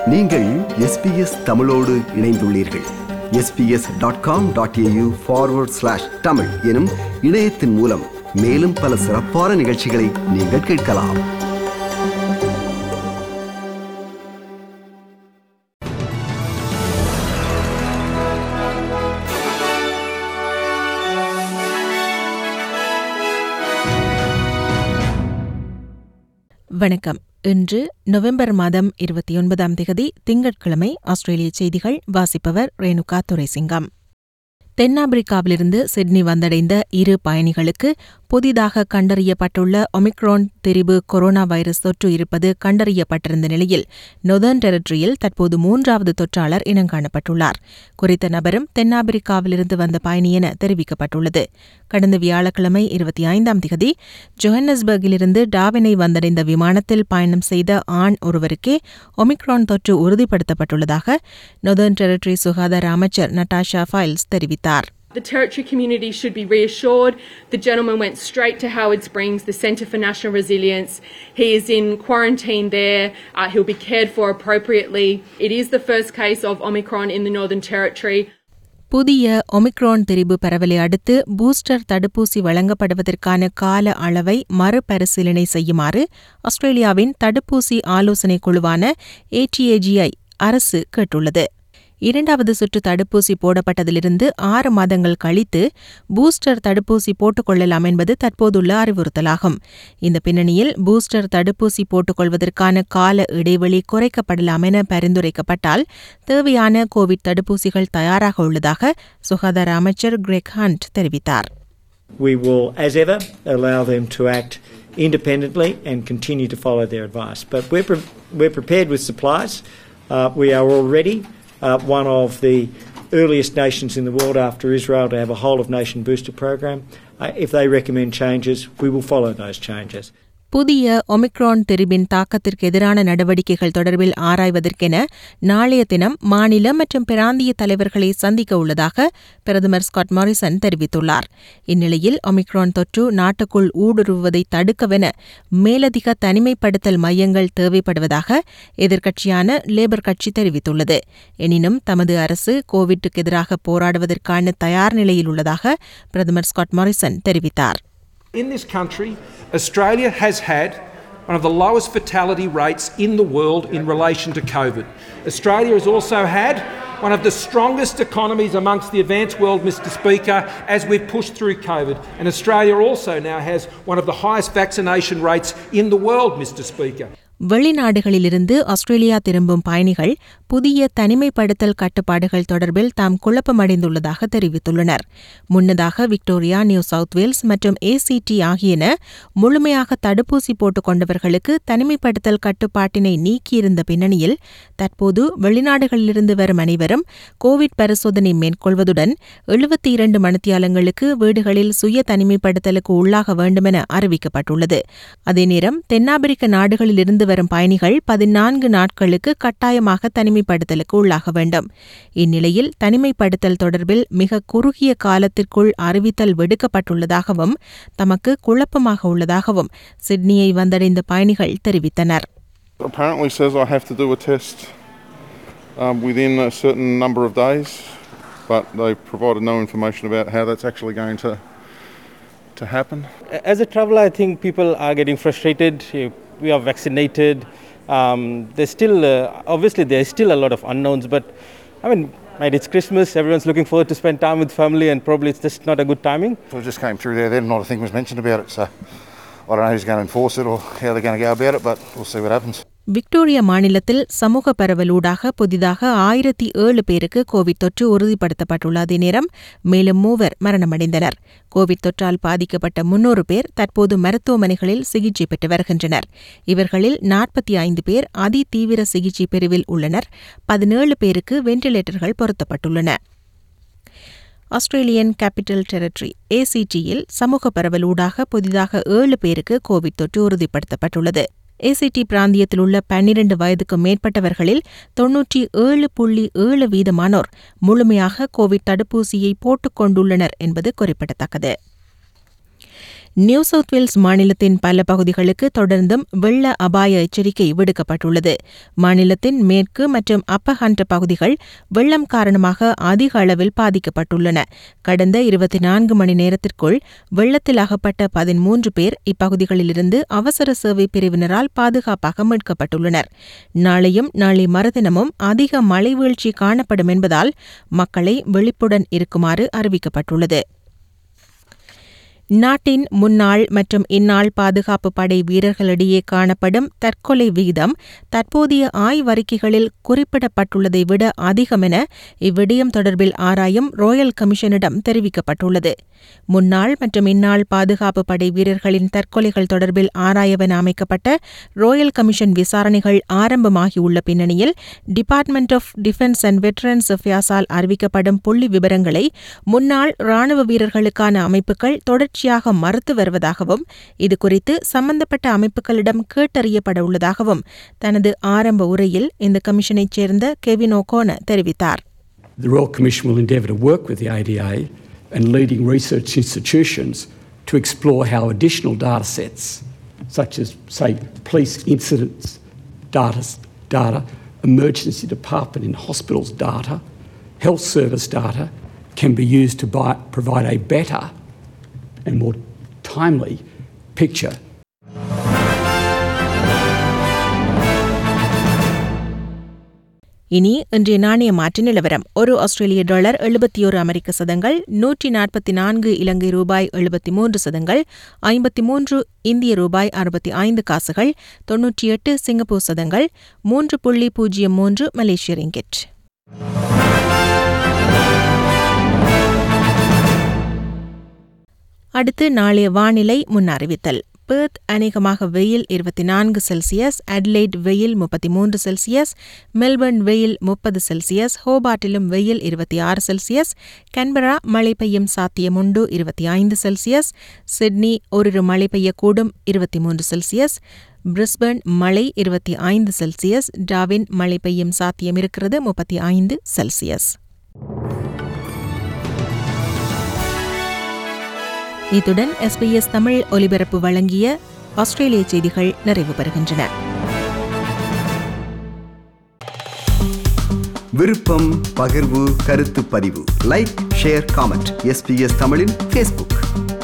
நீங்கள் எஸ்பிஎஸ் தமிழோடு இணைந்துள்ளீர்கள் SBS dot com dot AU forward slash Tamil எனும் இணையத்தின் மூலம் மேலும் பல சிறப்பான நிகழ்ச்சிகளை நீங்கள் கேட்கலாம் வணக்கம் இன்று நவம்பர் மாதம் இருபத்தி ஒன்பதாம் திகதி திங்கட்கிழமை ஆஸ்திரேலிய செய்திகள் வாசிப்பவர் ரேணுகா துரைசிங்கம் தென்னாப்பிரிக்காவிலிருந்து சிட்னி வந்தடைந்த இரு பயணிகளுக்கு புதிதாக கண்டறியப்பட்டுள்ள ஒமிக்ரான் திரிபு கொரோனா வைரஸ் தொற்று இருப்பது கண்டறியப்பட்டிருந்த நிலையில் நொதர்ன் டெரிட்டரியில் தற்போது மூன்றாவது தொற்றாளர் இனங்காணப்பட்டுள்ளார் குறித்த நபரும் தென்னாப்பிரிக்காவிலிருந்து வந்த பயணி என தெரிவிக்கப்பட்டுள்ளது கடந்த வியாழக்கிழமை இருபத்தி ஐந்தாம் திகதி ஜோஹன்னஸ்பர்கிலிருந்து டாவினை வந்தடைந்த விமானத்தில் பயணம் செய்த ஆண் ஒருவருக்கே ஒமிக்ரான் தொற்று உறுதிப்படுத்தப்பட்டுள்ளதாக நொதர்ன் டெரிட்டரி சுகாதார அமைச்சர் நட்டாஷா ஃபைல்ஸ் தெரிவித்தார் The Territory community should be reassured. The gentleman went straight to Howard Springs, the Centre for National Resilience. He is in quarantine there. Uh, he'll be cared for appropriately. It is the first case of Omicron in the Northern Territory. புதிய Omicron திரிபு பரவலை அடுத்து booster தடுப்பூசி வழங்கப்படுவதற்கான கால அளவை மறுபரிசீலனை செய்யுமாறு ஆஸ்திரேலியாவின் தடுப்பூசி ஆலோசனைக் குழுவான ஏடிஏஜிஐ அரசு கேட்டுள்ளது இரண்டாவது சுற்று தடுப்பூசி போடப்பட்டதிலிருந்து ஆறு மாதங்கள் கழித்து பூஸ்டர் தடுப்பூசி போட்டுக்கொள்ளலாம் என்பது தற்போதுள்ள அறிவுறுத்தலாகும் இந்த பின்னணியில் பூஸ்டர் தடுப்பூசி போட்டுக்கொள்வதற்கான கால இடைவெளி குறைக்கப்படலாம் என பரிந்துரைக்கப்பட்டால் தேவையான கோவிட் தடுப்பூசிகள் தயாராக உள்ளதாக சுகாதார அமைச்சர் கிரெக் ஹண்ட் தெரிவித்தார் We will, as ever, allow them to act independently and continue to follow their advice. But we're, pre- we're prepared with supplies. Uh, we are already uh, one of the earliest nations in the world after Israel to have a whole of nation booster program. Uh, if they recommend changes, we will follow those changes. புதிய Omicron திரிபின் தாக்கத்திற்கு எதிரான நடவடிக்கைகள் தொடர்பில் ஆராய்வதற்கென நாளைய தினம் மாநில மற்றும் பிராந்திய தலைவர்களை சந்திக்க உள்ளதாக பிரதமர் ஸ்காட் மாரிசன் தெரிவித்துள்ளார் இந்நிலையில் ஒமிக்ரான் தொற்று நாட்டுக்குள் ஊடுருவுவதை தடுக்கவென மேலதிக தனிமைப்படுத்தல் மையங்கள் தேவைப்படுவதாக எதிர்க்கட்சியான லேபர் கட்சி தெரிவித்துள்ளது எனினும் தமது அரசு கோவிட்டுக்கு எதிராக போராடுவதற்கான தயார் நிலையில் உள்ளதாக பிரதமர் ஸ்காட் மாரிசன் தெரிவித்தார் In this country, Australia has had one of the lowest fatality rates in the world in relation to COVID. Australia has also had one of the strongest economies amongst the advanced world, Mr. Speaker, as we've pushed through COVID. And Australia also now has one of the highest vaccination rates in the world, Mr. Speaker. வெளிநாடுகளிலிருந்து Australia திரும்பும் பயணிகள் புதிய தனிமைப்படுத்தல் கட்டுப்பாடுகள் தொடர்பில் தாம் குழப்பமடைந்துள்ளதாக தெரிவித்துள்ளனர் முன்னதாக விக்டோரியா நியூ சவுத் வேல்ஸ் மற்றும் ஏசிடி ஆகியன முழுமையாக தடுப்பூசி போட்டுக் கொண்டவர்களுக்கு தனிமைப்படுத்தல் கட்டுப்பாட்டினை நீக்கியிருந்த பின்னணியில் தற்போது வெளிநாடுகளிலிருந்து வரும் அனைவரும் கோவிட் பரிசோதனை மேற்கொள்வதுடன் எழுபத்தி இரண்டு மணித்தியாலங்களுக்கு வீடுகளில் சுய தனிமைப்படுத்தலுக்கு உள்ளாக வேண்டுமென அறிவிக்கப்பட்டுள்ளது அதே நேரம் தென்னாப்பிரிக்க நாடுகளிலிருந்து வரும் பயணிகள் பதினான்கு நாட்களுக்கு கட்டாயமாக தனிமைப்படுத்தலுக்கு உள்ளாக வேண்டும் இந்நிலையில் தனிமைப்படுத்தல் தொடர்பில் மிக குறுகிய காலத்திற்குள் அறிவித்தல் விடுக்கப்பட்டுள்ளதாகவும் தமக்கு குழப்பமாக உள்ளதாகவும் சிட்னியை வந்தடைந்த பயணிகள் தெரிவித்தனர் apparently says I have to do a test um, within a certain number of days, but they provided no information about how that's actually going to to happen. As a traveller, I think people are getting frustrated. We are vaccinated. Um, there's still, uh, obviously, there's still a lot of unknowns, but I mean, mate, it's Christmas. Everyone's looking forward to spend time with family, and probably it's just not a good timing. So I just came through there, then not a thing was mentioned about it, so I don't know who's going to enforce it or how they're going to go about it, but we'll see what happens. Victoria மாநிலத்தில் சமூக பரவலூடாக புதிதாக ஆயிரத்தி ஏழு பேருக்கு Covid தொற்று உறுதிப்படுத்தப்பட்டுள்ள அதே நேரம் மேலும் மூவர் மரணமடைந்தனர் கோவிட் தொற்றால் பாதிக்கப்பட்ட முன்னூறு பேர் தற்போது மருத்துவமனைகளில் சிகிச்சை பெற்று வருகின்றனர் இவர்களில் நாற்பத்தி ஐந்து பேர் அதி தீவிர சிகிச்சை பிரிவில் உள்ளனர் பதினேழு பேருக்கு வெண்டிலேட்டர்கள் பொருத்தப்பட்டுள்ளன ஆஸ்திரேலியன் கேபிட்டல் டெரிட்டரி ஏசிடியில் சமூக பரவலூடாக புதிதாக ஏழு பேருக்கு கோவிட் தொற்று உறுதிப்படுத்தப்பட்டுள்ளது ஏசிடி பிராந்தியத்தில் உள்ள பன்னிரண்டு வயதுக்கு மேற்பட்டவர்களில் தொன்னூற்றி ஏழு புள்ளி ஏழு வீதமானோர் முழுமையாக கோவிட் தடுப்பூசியை போட்டுக் கொண்டுள்ளனர் என்பது குறிப்பிடத்தக்கது நியூ சவுத் வேல்ஸ் மாநிலத்தின் பல பகுதிகளுக்கு தொடர்ந்தும் வெள்ள அபாய எச்சரிக்கை விடுக்கப்பட்டுள்ளது மாநிலத்தின் மேற்கு மற்றும் அப்ப ஹண்ட் பகுதிகள் வெள்ளம் காரணமாக அதிக அளவில் பாதிக்கப்பட்டுள்ளன கடந்த இருபத்தி நான்கு மணி நேரத்திற்குள் வெள்ளத்தில் அகப்பட்ட பதிமூன்று பேர் இப்பகுதிகளிலிருந்து அவசர சேவை பிரிவினரால் பாதுகாப்பாக மீட்கப்பட்டுள்ளனர் நாளையும் நாளை மறுதினமும் அதிக மழை வீழ்ச்சி காணப்படும் என்பதால் மக்களை விழிப்புடன் இருக்குமாறு அறிவிக்கப்பட்டுள்ளது நாட்டின் முன்னாள் மற்றும் இந்நாள் பாதுகாப்பு படை வீரர்களிடையே காணப்படும் தற்கொலை விகிதம் தற்போதைய ஆய்வறிக்கைகளில் குறிப்பிடப்பட்டுள்ளதை விட அதிகம் என இவ்விடயம் தொடர்பில் ஆராயும் ராயல் கமிஷனிடம் தெரிவிக்கப்பட்டுள்ளது முன்னாள் மற்றும் இந்நாள் பாதுகாப்பு படை வீரர்களின் தற்கொலைகள் தொடர்பில் ஆராயவென அமைக்கப்பட்ட ராயல் கமிஷன் விசாரணைகள் ஆரம்பமாகியுள்ள பின்னணியில் department of defence and veterans அஃபேர்ஸால் அறிவிக்கப்படும் புள்ளி விவரங்களை முன்னாள் ராணுவ வீரர்களுக்கான அமைப்புகள் தொடர்ச்சியாக மறுத்து வருவதாகவும் இதுகுறித்து சம்பந்தப்பட்ட அமைப்புகளிடம் கேட்டறியப்பட உள்ளதாகவும் தனது ஆரம்ப உரையில் இந்த கமிஷனைச் சேர்ந்த கெவின் ஓகோன தெரிவித்தார் The Royal Commission will endeavour to work with the ADA and leading research institutions to explore how additional data sets, such as, say, police incidents data, data, emergency department and hospitals data, health service data, can be used to buy, provide a better and more timely picture இனி இன்றைய நாணய மாற்று நிலவரம் ஒரு ஆஸ்திரேலிய dollar எழுபத்தி ஒரு அமெரிக்க சதங்கள் நூற்றி நாற்பத்தி நான்கு இலங்கை ரூபாய் எழுபத்தி மூன்று சதங்கள் ஐம்பத்தி மூன்று இந்திய ரூபாய் அறுபத்தி ஐந்து காசுகள் தொன்னூற்றி எட்டு சிங்கப்பூர் சதங்கள் மூன்று புள்ளி பூஜ்ஜியம் மூன்று மலேசிய ரிங்கெட் அடுத்து நாளைய வானிலை முன் அறிவித்தல் பெர்த் அநேகமாக வெயில் இருபத்தி நான்கு செல்சியஸ் அட்லைட் வெயில் முப்பத்தி மூன்று செல்சியஸ் மெல்பர்ன் வெயில் முப்பது செல்சியஸ் ஹோபார்ட்டிலும் வெயில் இருபத்தி ஆறு செல்சியஸ் கன்பரா மழை பெய்யும் சாத்தியமுண்டு இருபத்தி ஐந்து செல்சியஸ் சிட்னி ஓரிரு மழை பெய்யக்கூடும் இருபத்தி மூன்று செல்சியஸ் பிரிஸ்பர்ன் மழை இருபத்தி ஐந்து செல்சியஸ் டாவின் மழை பெய்யும் சாத்தியம் இருக்கிறது முப்பத்தி ஐந்து செல்சியஸ் இத்துடன் எஸ்பிஎஸ் தமிழ் ஒலிபரப்பு வழங்கிய ஆஸ்திரேலிய செய்திகள் நிறைவு பெறுகின்றன விருப்பம் பகிர்வு கருத்து பதிவு லைக் ஷேர் காமெண்ட் எஸ்பிஎஸ் தமிழின் ஃபேஸ்புக்